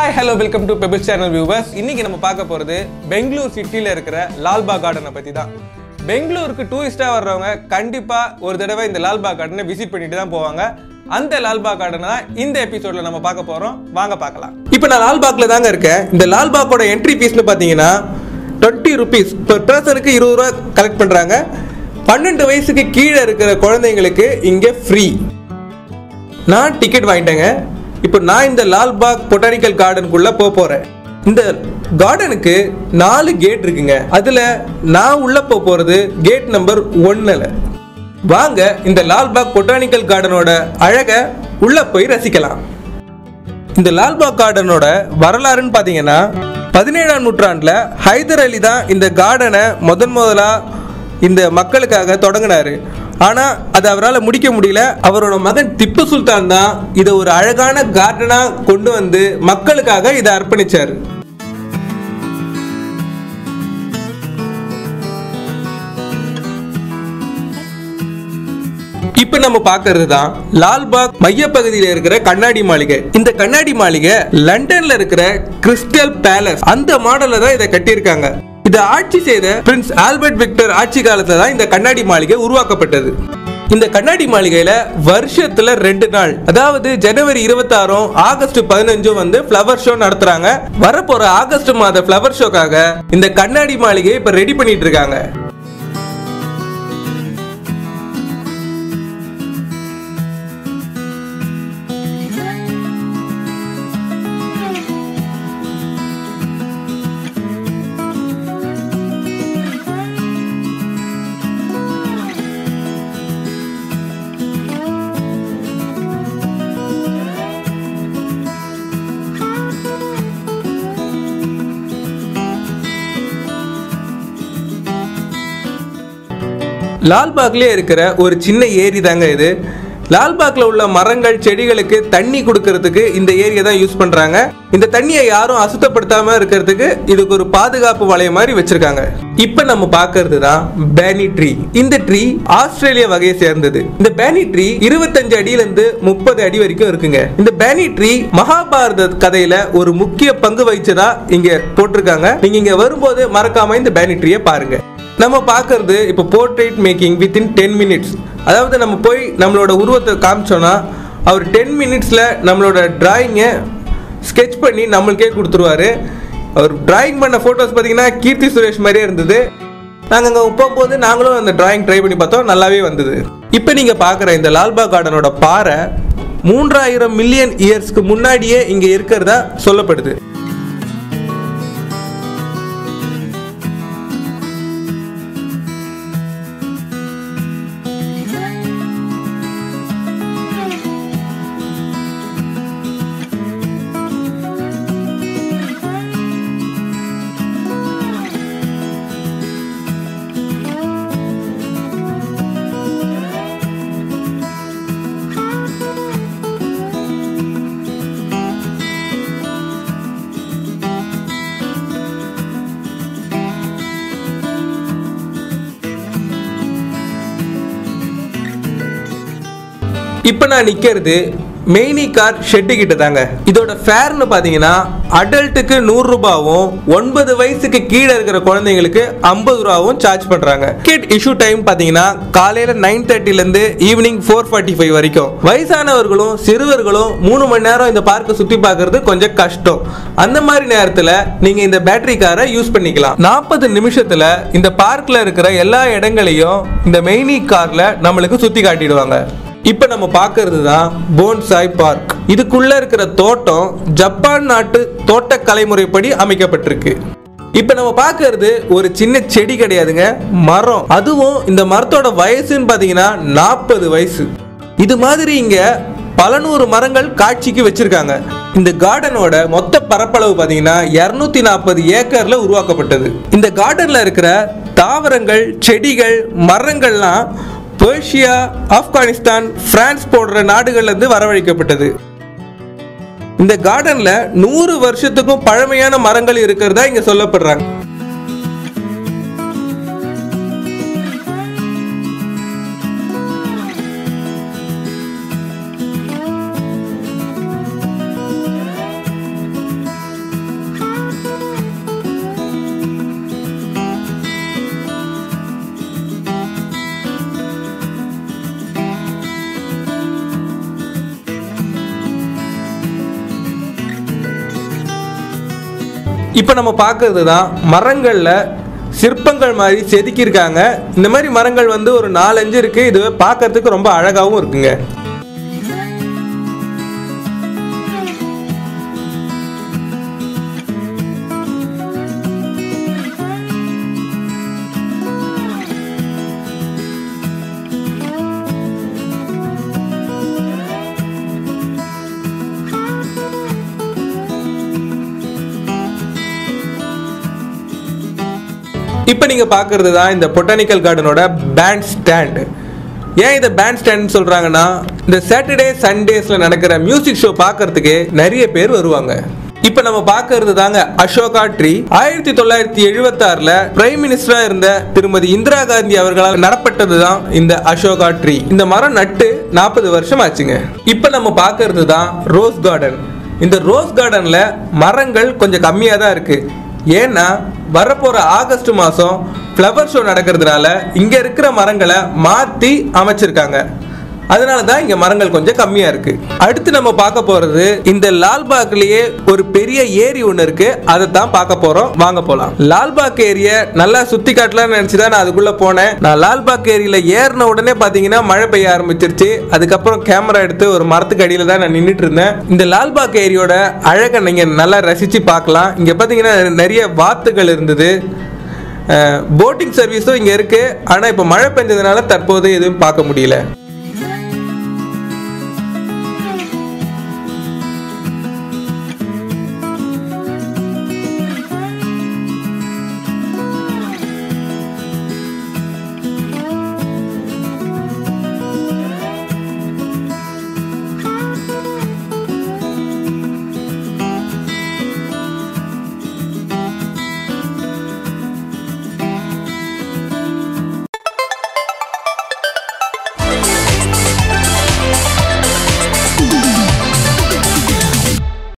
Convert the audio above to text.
hi hello welcome to pebble channel viewers இன்னைக்கு நம்ம பார்க்க போறது பெங்களூர் சிட்டில இருக்கிற லால்பாக் கார்டனை பத்தி தான் பெங்களூருக்கு டூரிஸ்டா வர்றவங்க கண்டிப்பா ஒரு தடவை இந்த லால்பாக் கார்டனை விசிட் பண்ணிட்டு தான் போவாங்க அந்த லால்பாக் கார்டனை தான் இந்த எபிசோட்ல நம்ம பார்க்க போறோம் வாங்க பார்க்கலாம் இப்போ நான் லால்பாக்ல தாங்க இருக்கேன் இந்த லால்பாக்கோட என்ட்ரி ஃபீஸ்னு பார்த்தீங்கன்னா டுவெண்ட்டி ருபீஸ் பெர் பர்சனுக்கு இருபது ரூபா கலெக்ட் பண்றாங்க பன்னெண்டு வயசுக்கு கீழே இருக்கிற குழந்தைங்களுக்கு இங்கே ஃப்ரீ நான் டிக்கெட் வாங்கிட்டேங்க இப்போ நான் இந்த லால்பாக் பொட்டானிக்கல் கார்டனுக்குள்ள போக போறேன் இந்த கார்டனுக்கு நாலு கேட் இருக்குங்க அதுல நான் உள்ள போக போறது கேட் நம்பர் ஒன்னுல வாங்க இந்த லால்பாக் பொட்டானிக்கல் கார்டனோட அழகை உள்ள போய் ரசிக்கலாம் இந்த லால்பாக் கார்டனோட வரலாறுன்னு பார்த்தீங்கன்னா பதினேழாம் நூற்றாண்டில் ஹைதர் அலி தான் இந்த கார்டனை முதன் முதலா இந்த மக்களுக்காக தொடங்கினாரு ஆனால் அதை அவரால் முடிக்க முடியல அவரோட மகன் திப்பு சுல்தான் தான் இதை ஒரு அழகான கார்டனாக கொண்டு வந்து மக்களுக்காக இதை அர்ப்பணிச்சார் இப்ப நம்ம பாக்குறது தான் லால்பாக் மையப்பகுதியில் இருக்கிற கண்ணாடி மாளிகை இந்த கண்ணாடி மாளிகை லண்டன்ல இருக்கிற கிறிஸ்டல் பேலஸ் அந்த மாடல்ல தான் இதை கட்டியிருக்காங்க இதை ஆட்சி செய்த பிரின்ஸ் ஆல்பர்ட் விக்டர் ஆட்சி காலத்துல தான் இந்த கண்ணாடி மாளிகை உருவாக்கப்பட்டது இந்த கண்ணாடி மாளிகையில வருஷத்துல ரெண்டு நாள் அதாவது ஜனவரி இருபத்தாறும் ஆகஸ்ட் பதினஞ்சும் வந்து ஃப்ளவர் ஷோ நடத்துறாங்க வரப்போற ஆகஸ்ட் மாத ஃப்ளவர் ஷோக்காக இந்த கண்ணாடி மாளிகையை இப்ப ரெடி பண்ணிட்டு இருக்காங்க லால்பாக்லயே இருக்கிற ஒரு சின்ன ஏரி தாங்க இது லால்பாக்ல உள்ள மரங்கள் செடிகளுக்கு தண்ணி கொடுக்கறதுக்கு இந்த ஏரியை தான் யூஸ் பண்றாங்க இந்த தண்ணியை யாரும் அசுத்தப்படுத்தாம இருக்கிறதுக்கு இதுக்கு ஒரு பாதுகாப்பு வளையம் மாதிரி வச்சிருக்காங்க இப்ப நம்ம பார்க்கிறது தான் பேனி ட்ரீ இந்த ட்ரீ ஆஸ்திரேலியா வகையை சேர்ந்தது இந்த பேனி ட்ரீ இருபத்தஞ்சு அடியில இருந்து முப்பது அடி வரைக்கும் இருக்குங்க இந்த பேனி ட்ரீ மகாபாரத கதையில ஒரு முக்கிய பங்கு வகிச்சதா இங்க போட்டிருக்காங்க நீங்க இங்க வரும்போது மறக்காம இந்த பேனி ட்ரீயை பாருங்க நம்ம பார்க்கறது இப்போ portrait making within ten minutes அதாவது நம்ம போய் நம்மளோட உருவத்தை காமிச்சோன்னா அவர் டென் மினிட்ஸில் நம்மளோட டிராயிங்கை ஸ்கெட்ச் பண்ணி நம்மளுக்கே கொடுத்துருவாரு அவர் டிராயிங் பண்ண ஃபோட்டோஸ் பார்த்தீங்கன்னா கீர்த்தி சுரேஷ் மாதிரியே இருந்தது நாங்கள் அங்கே போகும்போது நாங்களும் அந்த டிராயிங் ட்ரை பண்ணி பார்த்தோம் நல்லாவே வந்தது இப்போ நீங்கள் பார்க்குற இந்த லால்பாக் கார்டனோட பாறை மூன்றாயிரம் மில்லியன் இயர்ஸ்க்கு முன்னாடியே இங்கே இருக்கிறதா சொல்லப்படுது இப்போ நான் நிற்கிறது மெய்னி கார் ஷெட்டு கிட்ட தாங்க இதோட ஃபேர்னு பார்த்தீங்கன்னா அடல்ட்டுக்கு நூறு ரூபாவும் ஒன்பது வயசுக்கு கீழே இருக்கிற குழந்தைங்களுக்கு ஐம்பது ரூபாவும் சார்ஜ் பண்ணுறாங்க டிக்கெட் இஷ்யூ டைம் பார்த்தீங்கன்னா காலையில் நைன் தேர்ட்டிலேருந்து ஈவினிங் ஃபோர் ஃபார்ட்டி ஃபைவ் வரைக்கும் வயசானவர்களும் சிறுவர்களும் மூணு மணி நேரம் இந்த பார்க்கை சுற்றி பார்க்கறது கொஞ்சம் கஷ்டம் அந்த மாதிரி நேரத்தில் நீங்கள் இந்த பேட்டரி காரை யூஸ் பண்ணிக்கலாம் நாற்பது நிமிஷத்தில் இந்த பார்க்கில் இருக்கிற எல்லா இடங்களையும் இந்த மெய்னி காரில் நம்மளுக்கு சுற்றி காட்டிடுவாங்க இப்போ நம்ம பார்க்கறது தான் போன்சாய் பார்க் இதுக்குள்ள இருக்கிற தோட்டம் ஜப்பான் நாட்டு தோட்டக்கலை முறைப்படி அமைக்கப்பட்டிருக்கு இப்போ நம்ம பார்க்கறது ஒரு சின்ன செடி கிடையாதுங்க மரம் அதுவும் இந்த மரத்தோட வயசுன்னு பார்த்தீங்கன்னா நாற்பது வயசு இது மாதிரி இங்க பல நூறு மரங்கள் காட்சிக்கு வச்சிருக்காங்க இந்த கார்டனோட மொத்த பரப்பளவு பார்த்தீங்கன்னா இரநூத்தி நாற்பது ஏக்கர்ல உருவாக்கப்பட்டது இந்த கார்டன்ல இருக்கிற தாவரங்கள் செடிகள் மரங்கள்லாம் பெர்ஷியா ஆப்கானிஸ்தான் பிரான்ஸ் போன்ற நாடுகள்ல இருந்து வரவழைக்கப்பட்டது இந்த கார்டன்ல நூறு வருஷத்துக்கும் பழமையான மரங்கள் இருக்கிறதா இங்க சொல்லப்படுறாங்க இப்போ நம்ம பார்க்கறது தான் மரங்களில் சிற்பங்கள் மாதிரி செதுக்கியிருக்காங்க இந்த மாதிரி மரங்கள் வந்து ஒரு நாலஞ்சு இருக்கு இது பார்க்கறதுக்கு ரொம்ப அழகாகவும் இருக்குங்க இப்போ நீங்கள் பார்க்கறது தான் இந்த பொட்டானிக்கல் கார்டனோட பேண்ட் ஸ்டாண்ட் ஏன் இதை பேண்ட் ஸ்டாண்ட் சொல்கிறாங்கன்னா இந்த சாட்டர்டே சண்டேஸில் நடக்கிற மியூசிக் ஷோ பார்க்கறதுக்கு நிறைய பேர் வருவாங்க இப்போ நம்ம பார்க்கறது தாங்க அசோகா ட்ரீ ஆயிரத்தி தொள்ளாயிரத்தி எழுபத்தாறுல பிரைம் மினிஸ்டரா இருந்த திருமதி இந்திரா காந்தி அவர்களால் நடப்பட்டது தான் இந்த அசோகா ட்ரீ இந்த மரம் நட்டு நாற்பது வருஷம் ஆச்சுங்க இப்போ நம்ம பார்க்கறது தான் ரோஸ் கார்டன் இந்த ரோஸ் கார்டன்ல மரங்கள் கொஞ்சம் கம்மியாக தான் இருக்கு ஏன்னா வரப்போற ஆகஸ்ட் மாதம் ஃப்ளவர் ஷோ நடக்கிறதுனால இங்கே இருக்கிற மரங்களை மாற்றி அமைச்சிருக்காங்க அதனால தான் இங்கே மரங்கள் கொஞ்சம் கம்மியாக இருக்கு அடுத்து நம்ம பார்க்க போகிறது இந்த லால்பாக்லேயே ஒரு பெரிய ஏரி ஒன்று இருக்கு அதை தான் பார்க்க போகிறோம் வாங்க போகலாம் லால்பாக் ஏரியை நல்லா சுற்றி காட்டலாம்னு நினச்சி தான் நான் அதுக்குள்ளே போனேன் நான் லால்பாக் ஏரியில் ஏறின உடனே பார்த்தீங்கன்னா மழை பெய்ய ஆரம்பிச்சிருச்சு அதுக்கப்புறம் கேமரா எடுத்து ஒரு மரத்துக்கு அடியில் தான் நான் நின்றுட்டு இருந்தேன் இந்த லால்பாக் ஏரியோட அழகை நீங்கள் நல்லா ரசித்து பார்க்கலாம் இங்கே பார்த்தீங்கன்னா நிறைய வாத்துகள் இருந்தது போட்டிங் சர்வீஸும் இங்கே இருக்குது ஆனால் இப்போ மழை பெஞ்சதுனால தற்போது எதுவும் பார்க்க முடியல